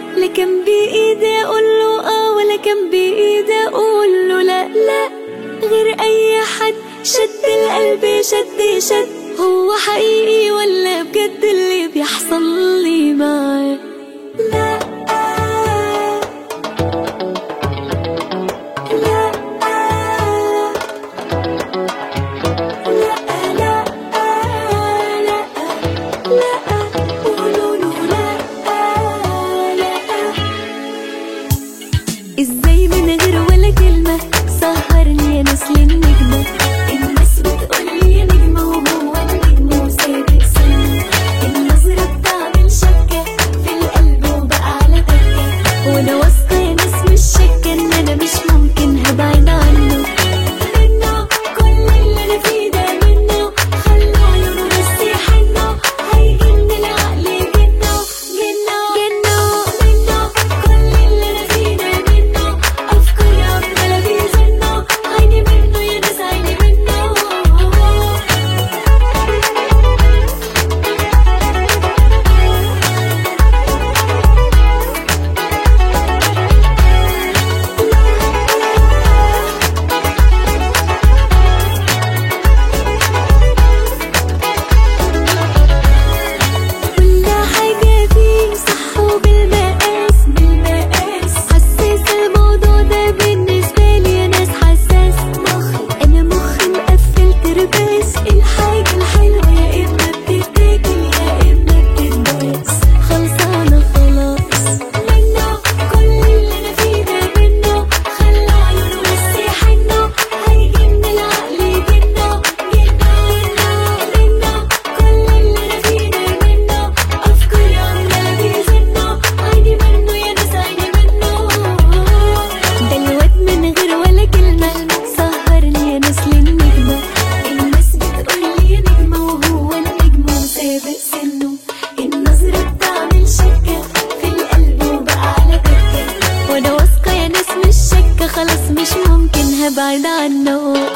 لا كان بايدي اقول له اه ولا كان بايدي اقول له لا لا غير اي حد شد القلب شد شد هو حقيقي ولا بجد اللي بيحصل لي معاه لا لا لا لا لا لا قولوا له لا لا ازاي من غير ولا كلمة سهرني يا نسل النجمة الناس بتقولي يا نجمة وهو النجم وسابق سنة النظرة بتعمل شكة في القلب وبقى على تكة وانا واثقة يا ناس مش شاكة ان انا مش ممكن هبعد عنه منه كل اللي انا فيه ده منه خلوا عيونه بس يحنوا هيجن العقل جنه جنه جنه منه كل اللي انا فيه ده منه افكاري عماله بيزنوا عيني منه يا ناس عيني منه كل حاجة فيه صح وبالمقاس بالمقاس حساس الموضوع ده بالنسبة لي يا ناس حساس مخي أنا مخي مقفل ترباس الحاجة الحلوة يا إما بتتاكل يا إما بتتباس خلصانة خلاص منه كل اللي أنا فيه ده منه خلى عيونه بس يحنوا هيجن العقل جنه جنه جنه كل اللي أنا فيه ده منه أفكاري عمالة بيزنوا عيني منه يا ناس عيني منه ده الواد من غير ولا كلمة سهرني يا ناس للنجمة الناس بتقولي يا نجمة وهو النجم وسابق سنه النظرة بتعمل شكة في القلب وبقى على تكة وانا واثقة يا ناس مش شاكة خلاص مش ممكن هبعد عنه